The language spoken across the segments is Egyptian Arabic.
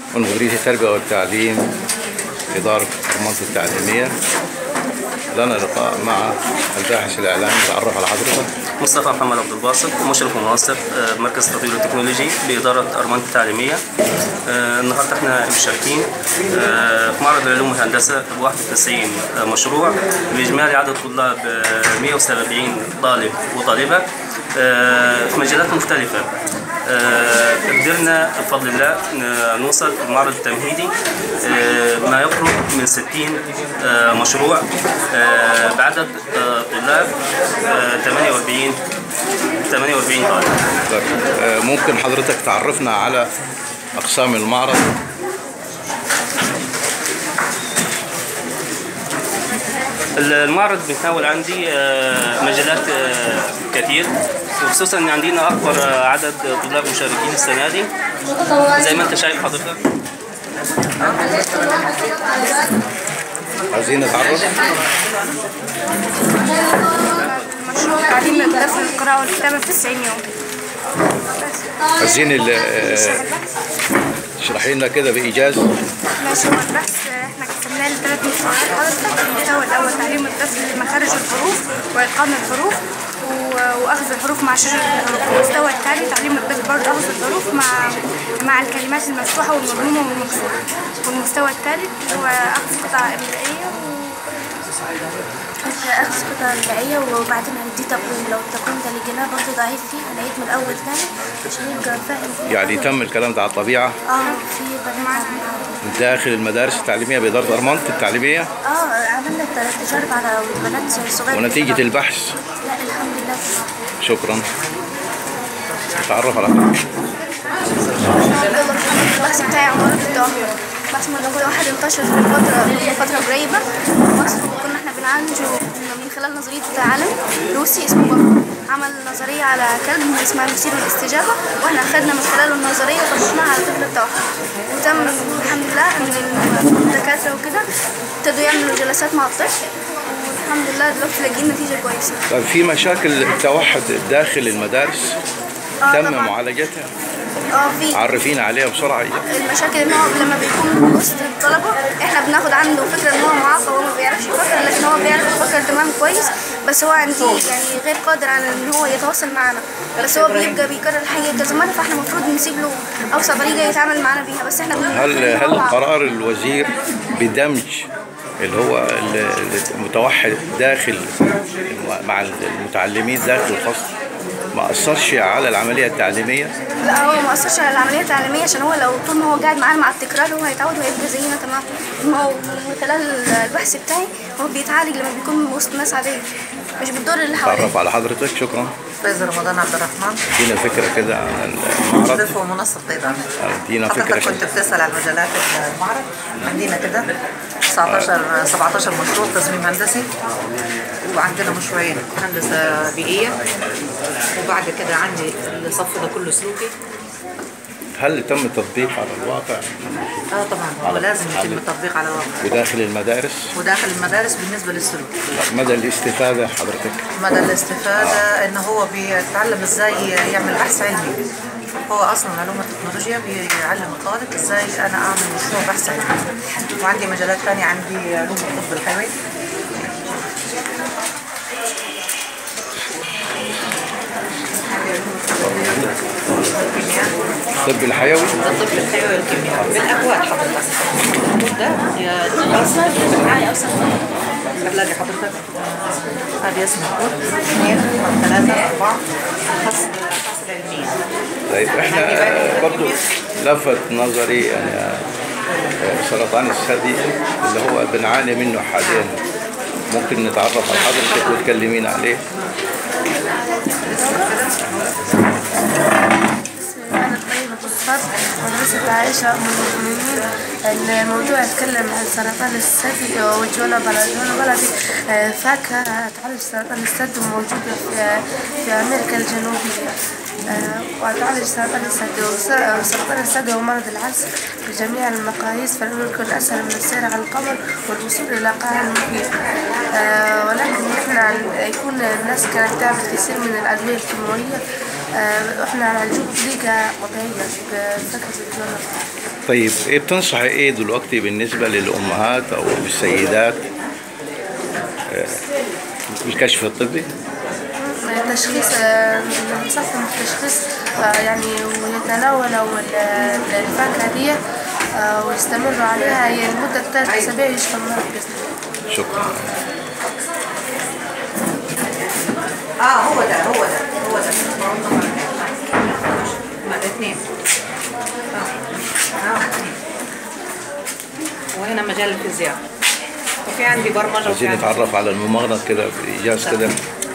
ونظرية التربية والتعليم إدارة المنطقة التعليمية لنا لقاء مع الباحث الإعلامي تعرف على حضرتك مصطفى محمد عبد الباسط مشرف ومنسق آه، مركز التطوير التكنولوجي بإدارة أرمنة التعليمية آه، النهاردة احنا مشاركين آه، في معرض العلوم والهندسة ب 91 مشروع بإجمالي عدد طلاب آه، 170 طالب وطالبة آه، في مجالات مختلفة آه، قدرنا بفضل الله ن- نوصل في المعرض التمهيدي آه، ما يقرب من 60 آه، مشروع آه، بعدد آه، طلاب آه، 48 48 طالب طيب، آه، ممكن حضرتك تعرفنا على أقسام المعرض المعرض بيتناول عندي آه، مجالات آه، كتير وخصوصا ان عندنا اكبر آه، عدد طلاب مشاركين السنه دي زي ما انت شايف حضرتك عايزين نتعرف مشروع تعليم الطفل القراءة والكتابة في 90 يوم عايزين ال- آه، تشرحي لنا كده بإيجاز ماشي هو البحث احنا قسمناه لثلاث مستويات حضرتك المستوى الأول تعليم الطفل مخارج الحروف وإتقان الحروف و- وأخذ الحروف مع شجرة الحروف المستوى الثاني تعليم الطفل برضه أخذ الحروف مع مع الكلمات المفتوحة والمضمومة والمكسورة والمستوى الثالث هو أخذ قطع إملائية و- اخذ قطع البيئية وبعدين هنديه تقويم لو التقويم ده لقيناه برضه ضعيف فيه هنعيد من الأول تاني عشان يبقى فاهم فيه يعني تم الكلام ده على الطبيعة اه في بنات داخل المدارس التعليمية بإدارة أرمنة التعليمية اه عملنا ثلاث تجارب على بنات صغيرة ونتيجة البحث لا الحمد لله شكرا نتعرف على حضرتك البحث بتاعي عبارة الظاهرة بحث موضوع واحد انتشر في فترة من فترة قريبة في مصر وكنا احنا بنعالجه من خلال نظرية عالم روسي اسمه باخ عمل نظرية على كلب اسمها مثير الاستجابة واحنا اخدنا من خلاله النظرية وطبقناها على طفل التوحد وتم الحمد لله ان الدكاترة وكده ابتدوا يعملوا جلسات مع الطفل والحمد لله دلوقتي لاقيين نتيجة كويسة طيب في مشاكل التوحد داخل المدارس آه تم طبعاً. معالجتها اه في عرفينا عليها بسرعة المشاكل ان هو لما بيكون وسط الطلبه احنا بناخد عنده فكره ان هو معاق وهو ما بيعرفش يفكر لكن هو بيعرف يفكر تمام كويس بس هو عندي يعني غير قادر على ان هو يتواصل معانا بس هو بيبقى بيكرر الحاجه كذا مره فاحنا المفروض نسيب له اوسع طريقه يتعامل معانا بيها بس احنا بنقول هل إن هل هو- قرار الوزير بدمج اللي هو ال- المتوحد داخل مع المتعلمين داخل الفصل ما أثرش على العملية التعليمية لا هو ما اثرش على العمليه التعليميه عشان هو لو طول ما هو قاعد معانا مع التكرار هو هيتعود وهيبقى زينا تمام ما هو من خلال البحث بتاعي هو بيتعالج لما بيكون وسط ناس عاديه مش بتضر اللي حواليه تعرف على حضرتك شكرا فايز رمضان عبد الرحمن ادينا فكرة كده عن المعرض مشرف ومنسق إدارة ادينا فكرة حضرتك كنت كده بتسأل عن مجالات المعرض عندنا كده 19 17 مشروع تصميم هندسي وعندنا مشروعين هندسة بيئية وبعد كده عندي الصف ده كله سلوكي هل تم التطبيق على الواقع اه طبعا هو لازم يتم التطبيق على الواقع وداخل المدارس وداخل المدارس بالنسبة للسلوك مدى الاستفادة حضرتك مدى الاستفادة ان هو بيتعلم ازاي يعمل بحث علمي هو اصلا علوم التكنولوجيا بيعلم الطالب ازاي انا اعمل مشروع بحث علمي وعندي مجالات تانية عندي علوم الطب الحيوي عندي علوم الطب والكيمياء الطب الحيوي الطب الحيوي والكيمياء بالاكواد حضرتك ده يا دراسة معايا اصلا هتلاقي حضرتك هذه اسمها كود اثنين ثلاثة أربعة خاص بالأبحاث العلمية طيب احنا برضو لفت نظري يعني آه، سرطان الثدي اللي هو بنعاني منه حاليا ممكن نتعرف على حضرتك وتكلمينا عليه أنا طيبة بالفضل مدرسة عائشة أم المؤمنين الموضوع يتكلم عن سرطان الثدي وجونا بلدي جونا بلدي آه، فاكهة تعالج سرطان الثدي موجودة في في أمريكا الجنوبية آه، وتعالج سرطان الثدي وس- وسرطان الثدي هو مرض العسل بجميع المقاييس فلم يكن أسهل من السير على القمر والوصول إلى قاع المحيط آه، ولكن نحن يكون الناس كانت تعمل كثير من الأدوية الكيماوية آه، احنا نعالجوه بطريقة طبيعية بفاكهة الجوانب طيب ايه بتنصحي ايه دلوقتي بالنسبة للأمهات أو السيدات آه، الكشف الطبي التشخيص آه، ننصحهم التشخيص آه، يعني ويتناولوا ال- الفاكهة دي آه، ويستمروا عليها هي لمدة ثلاث أسابيع يشفى المرض بإذن الله شكرا اه هو ده هو ده هو ده ما الاثنين اه اه الاثنين وهنا مجال الفيزياء وفي عندي برمجه وفي عايزين عندي نتعرف على الممرض كده بإيجاز كده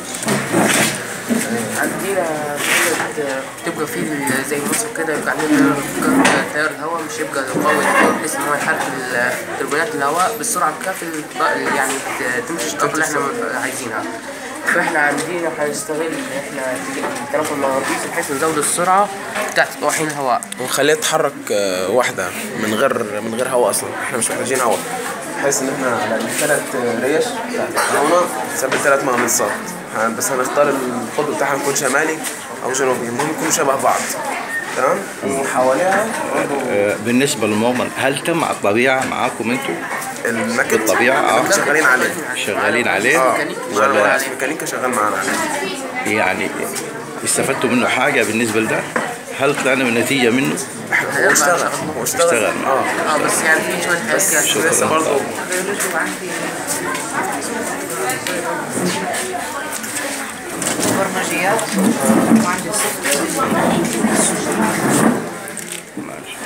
عندنا بلد تبقى فيه زي مصر كده يبقى عندنا تيار- تيار الهواء مش يبقى قوي بحيث ان هو يحرك ال- تربينات الهواء بالسرعه الكافيه اللي يعني ت- تمشي الطاقه اللي احنا عايزينها فاحنا عندنا هنستغل احنا التنفس المغناطيسي بحيث نزود السرعه بتاعت طواحين الهواء ونخليها تتحرك آه، واحدة من غير من غير هواء اصلا احنا مش محتاجين هواء بحيث ان احنا على الثلاث ريش بتاعت الكورونا ثبت ثلاث مغناطيسات ه- بس هنختار القطب بتاعها يكون شمالي او جنوبي المهم يكونوا شبه بعض تمام وحواليها برضه آه، بالنسبة للممرض هل تم على الطبيعة معاكم انتوا الماكت بالطبيعة اه شغالين عليه شغالين عليه اه ولا ولا ميكانيكا شغال معانا عليه يعني استفدتوا منه حاجة بالنسبة لده هل طلعنا من نتيجة منه هو اشتغل هو اشتغل اشتغل. اه اه بس يعني في شويه حاجات كده شكراً. لسه برضه بيولوجي وعندي برمجيات وعندي ماشي.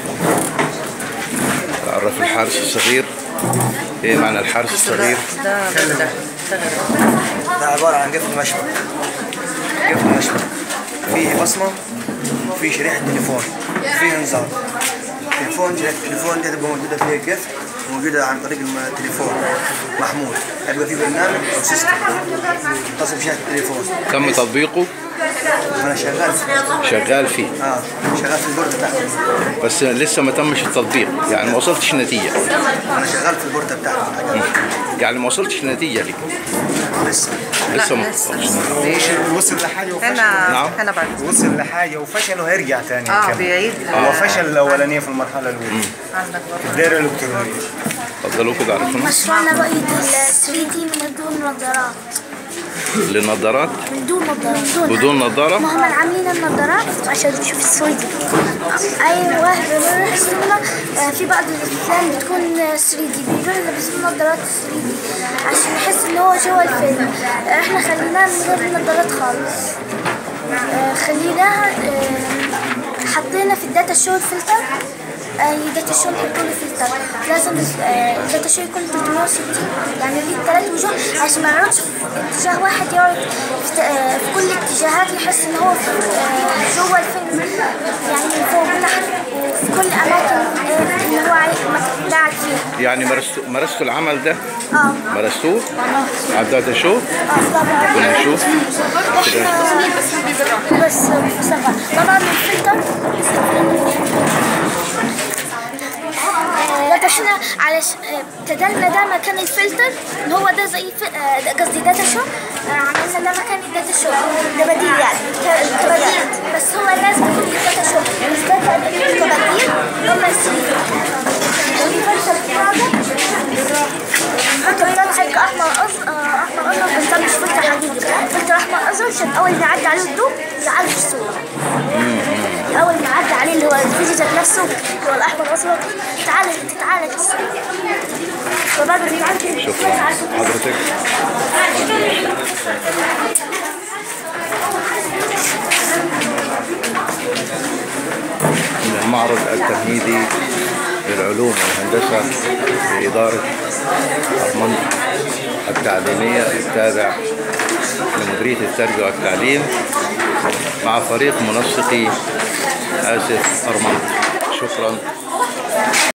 تعرف الحارس الصغير ايه معنى الحارس الصغير ده ده ده ده عبارة عن قفل مشبك قفل مشبك فيه بصمة وفيه شريحة تليفون وفيه انذار تليفون شريحة التليفون دي تبقى موجودة فيها قفل موجودة عن طريق الم- التليفون محمول يبقى فيه برنامج أو سيستم تصل بشريحة التليفون تم تطبيقه أنا شغال شغال فيه اه شغال في البوردة بتاعتي بس لسه ما تمش التطبيق يعني ما وصلتش نتيجة أنا شغال في البوردة بتاعتي يعني ما وصلتش نتيجة لك لسه لسه ما وصل لحاجه وفشل هنا نعم. هنا بعد وصل لحاجه وفشل وهيرجع تاني اه يكمل. بيعيد هو فشل الاولانيه في المرحله الاولى عندك برضه دايره الكترونيه اتفضلوا كده عرفونا مشروعنا رؤية ال 3 دي من دون نظارات للنظارات من دون نظارات بدون نظارة ما هم عاملين النظارات عشان تشوف السويدي ايوه بنروح السينما آه، في بعض الافلام بتكون 3 دي بيروح يلبسون نظارات 3 دي عشان يحس ان هو جوا الفيلم آه، احنا خليناها من غير نظارات خالص آه، خليناها آه، حطينا في الداتا شو الفلتر آه، الداتا شو نحط له فلتر لازم آه، الداتا شو يكون 360 يعني ليه ثلاث وجوه عشان ما يقعدش في اتجاه واحد يقعد في, ت- آه، في كل الاتجاهات يحس ان هو في آه، جوا الفيلم يعني من فوق وتحت وفي كل اماكن آه، اللي هو عاي- مك- قاعد فيها يعني مارستوا مارستوا العمل ده اه مارستوه على الداتا شو اه طبعا كنا نشوف احنا بس مصطفى طبعا الفلتر لا احنا على ابتدلنا ده مكان الفلتر اللي هو ده زي ف- آه، ده قصدي داتا شو آه، عملنا ده مكان الداتا شو ده بديل يعني ك- كبديل بس هو لازم يكون الداتا شو بس ده كبديل هم السرير ودي فلتر هذا فلتر ده حاجة أحمر أز- آه، أحمر أزرق بس ده مش فلتر حقيقي فلتر أحمر أزرق عشان أول ما يعدي عليه الضوء يعالج الصورة أول ما يعدي عليه اللي هو الفيديو ذات نفسه اللي هو الأحمر الأزرق تعالج تتعالج الصورة وبعد ما يعالج شكرا حضرتك من المعرض التمهيدي للعلوم والهندسة بإدارة المنطقة التعليمية التابع لمديرية التربية والتعليم مع فريق منسقي آسف أرمنت شكرا